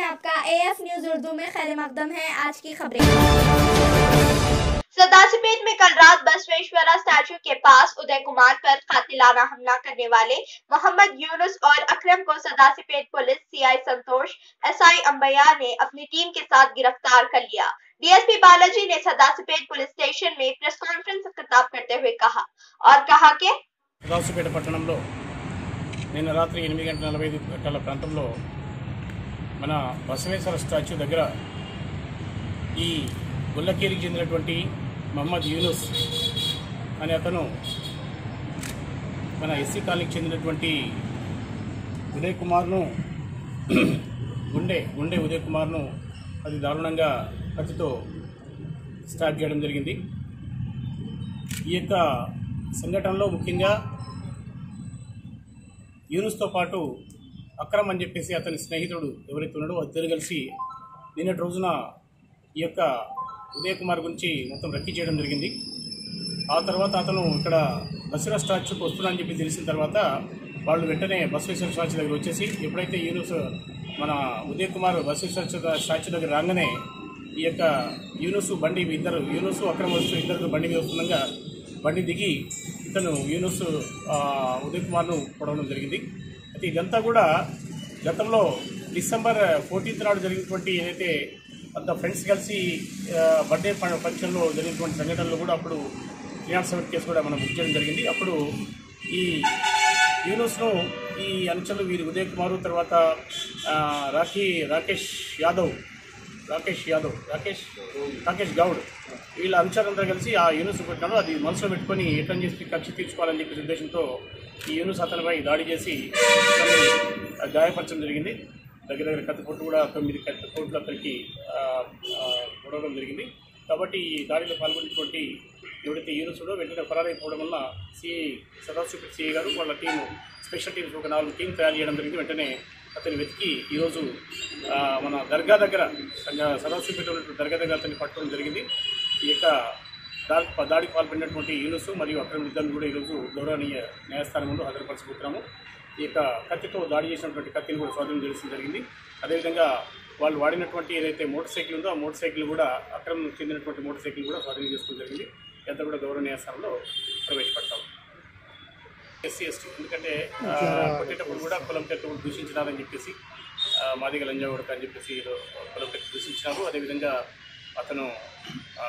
आपका AF news Urdu में खैर मकदम है आज की खबरें सदासीपेट में कल रात बसवेश्वरा स्टैचू के पास उदय कुमार पर कातिलाना हमला करने वाले मोहम्मद यूनुस और अकरम को Sadasivpet police CI Santosh SI Ambaiah ने अपनी टीम के साथ गिरफ्तार कर लिया डीएसपी बालाजी ने सदासीपेट पुलिस स्टेशन में प्रेस कॉन्फ्रेंस से खिताब करते हुए कहा और कहा कि రాసుపేట పట్టణంలో నిన్న రాత్రి ఎనిమిది గంటల నలభై ఐదు గంటల ప్రాంతంలో మన బసవేశ్వర స్టాచ్యూ దగ్గర ఈ గుల్లకేరికి చెందినటువంటి మహమ్మద్ యూనుస్ అనే అతను మన ఎస్సీ కాలనీకి చెందినటువంటి ఉదయ్ కుమార్ను గుండె గుండె ఉదయ్ కుమార్ను అది దారుణంగా కత్తితో స్టార్ట్ చేయడం జరిగింది ఈ యొక్క సంఘటనలో ముఖ్యంగా యూనుస్తో పాటు అక్రమ్ అని చెప్పేసి అతని స్నేహితుడు ఎవరైతే ఉన్నాడో ఇద్దరు కలిసి నిన్నటి రోజున ఈ యొక్క ఉదయ్ కుమార్ గురించి మొత్తం రెక్కి చేయడం జరిగింది ఆ తర్వాత అతను ఇక్కడ బస్సుల స్టాచ్యూకి వస్తున్నా అని చెప్పి తెలిసిన తర్వాత వాళ్ళు వెంటనే బసవేశ్వర స్టాచ్యూ దగ్గర వచ్చేసి ఎప్పుడైతే యూనుస్ మన ఉదయ్ కుమార్ బసవేశ్వర స్టాచ్యూ దగ్గర రాగానే ఈ యొక్క యూనుస్ బండి ఇద్దరు యూనుస్ అక్రమ వస్తూ ఇద్దరు బండి మీద వస్తుండగా బండి దిగి ఇతను యూనుస్ ఆ, ఉదయ్ కుమార్ను పొడవడం జరిగింది అయితే ఇదంతా కూడా గతంలో డిసెంబర్ ఫోర్టీన్త్ నాడు జరిగినటువంటి ఏదైతే అంత ఫ్రెండ్స్ కలిసి ఆ, బర్త్డే ఫ- ఫంక్షన్లో జరిగినటువంటి సంఘటనలు కూడా అప్పుడు త్రీ నాట్ సెవెన్ కేసు కూడా మనం బుక్ చేయడం జరిగింది అప్పుడు ఈ యూనుస్ను ఈ అంచెలు వీరి ఉదయ్ కుమారు తర్వాత ఆ, రాఖీ రాకేష్ యాదవ్ రాకేష్ యాదవ్ రాకేష్ రాకేష్ గౌడ్ వీళ్ళ అనుచరులంతా కలిసి ఆ యూనుస్ పెట్టినారు అది మనసులో పెట్టుకొని రిటర్న్ చేసి కక్ష తీర్చుకోవాలని చెప్పి ఉద్దేశంతో ఈ యూనుస్ అతనిపై దాడి చేసి అతన్ని గాయపరచడం జరిగింది దగ్గర దగ్గర కత్తిపోటు కూడా తొమ్మిది కత్తిపోట్లు అతనికి ఆ, ఆ, పొడవడం జరిగింది కాబట్టి ఈ దాడిలో పాల్గొన్నటువంటి ఎవరైతే యూనిట్స్లో వెంటనే పరారైపోవడం వల్ల సిఐ సదాశివ సిఐ గారు వాళ్ళ టీము స్పెషల్ టీమ్స్ ఒక నాలుగు టీం తయారు చేయడం జరిగింది వెంటనే అతన్ని వెతికి ఈరోజు ఆ, మన దర్గా దగ్గర సదాశివపేట ఉన్నటువంటి దర్గా దగ్గర అతన్ని పట్టుకోవడం జరిగింది ఈ యొక్క దాడి దాడికి పాల్పడినటువంటి యూనుస్ మరియు అక్రమ ఇద్దరిని కూడా ఈరోజు గౌరవనీయ న్యాయస్థానం ముందు హాజరుపరచుకుంటున్నాము ఈ యొక్క కత్తితో దాడి చేసినటువంటి కత్తిని కూడా స్వాధీనం చేసిన జరిగింది అదేవిధంగా వాళ్ళు వాడినటువంటి ఏదైతే మోటార్ సైకిల్ ఉందో ఆ మోటార్ సైకిల్ కూడా అక్రమం చెందినటువంటి మోటార్ సైకిల్ కూడా స్వాధీనం చేసుకోవడం జరిగింది ఎంత కూడా గౌరవ న్యాయస్థానంలో ప్రవేశపెడతాం ఎస్సీ ఎస్టీ ఎందుకంటే ఆ, కొట్టేటప్పుడు కూడా కులం తెట్టు దూషించినారని చెప్పేసి ఆ, మాదిగ లంజాగొడక అని చెప్పేసి ఏదో కులం తెట్టు దూషించినారు అదేవిధంగా అతను ఆ,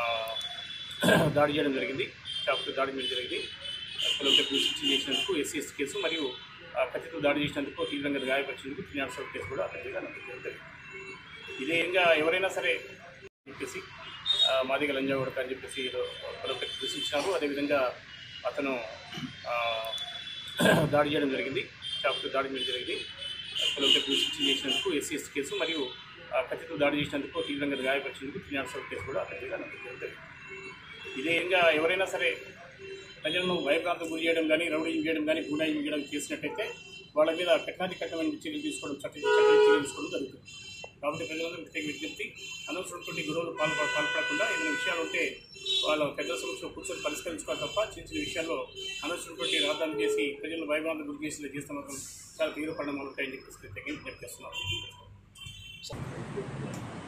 దాడి చేయడం జరిగింది షాప్తో దాడి చేయడం జరిగింది కులం తెట్టు దూషించి చేసినందుకు ఎస్సీ ఎస్టీ కేసు మరియు ఆ, కత్తితో దాడి చేసినందుకు తీవ్రంగా గాయపరిచినందుకు త్రీ నాట్ సెవెన్ కేసు కూడా అతని మీద నమోదు చేయడం జరిగింది ఇదే ఇంకా ఎవరైనా సరే చెప్పేసి ఆ, మాదిగ లంజాగొడక అని చెప్పేసి ఏదో కులం తెట్టు దూషించినారు అదేవిధంగా అతను ఆ, దాడి చేయడం జరిగింది షాప్తో దాడి చేయడం జరిగింది కులం తెట్టు దూషించి చేసినందుకు ఎస్సీ ఎస్టీ కేసు మరియు ఆ, కత్తితో దాడి చేసినందుకు తీవ్రంగా గాయపరిచినందుకు త్రీ నాట్ సెవెన్ కేసు కూడా అతని మీద నమోదు చేయడం జరిగింది ఇదే ఇంకా ఎవరైనా సరే ప్రజలను భయప్రాంతం గురి చేయడం కానీ రౌడీయింగ్ చేయడం కానీ గుండాయింగ్ చేయడం చేసినట్టయితే వాళ్ళ మీద కఠినాది కఠినమైన చర్యలు తీసుకోవడం చట్ట చట్ట చర్యలు తీసుకోవడం జరుగుతుంది కాబట్టి ప్రజలందరూ ప్రత్యేక విజ్ఞప్తి అనవసరమైనటువంటి గొడవలు పాల్ప పాల్పడకుండా ఏదైనా విషయాలు ఉంటే వాళ్ళ పెద్ద సమస్యలు కూర్చొని పరిష్కరించుకోవాలి తప్ప చిన్న చిన్న విషయాల్లో అనవసరమైనటువంటి రాద్దాలు చేసి ప్రజలను భయభ్రాంతం గురి చేసి చేస్తే మాత్రం చాలా తీవ్ర పరిణామాలు ఉంటాయని చెప్పేసి ప్రత్యేకంగా విజ్ఞప్తి చేస్తున్నాను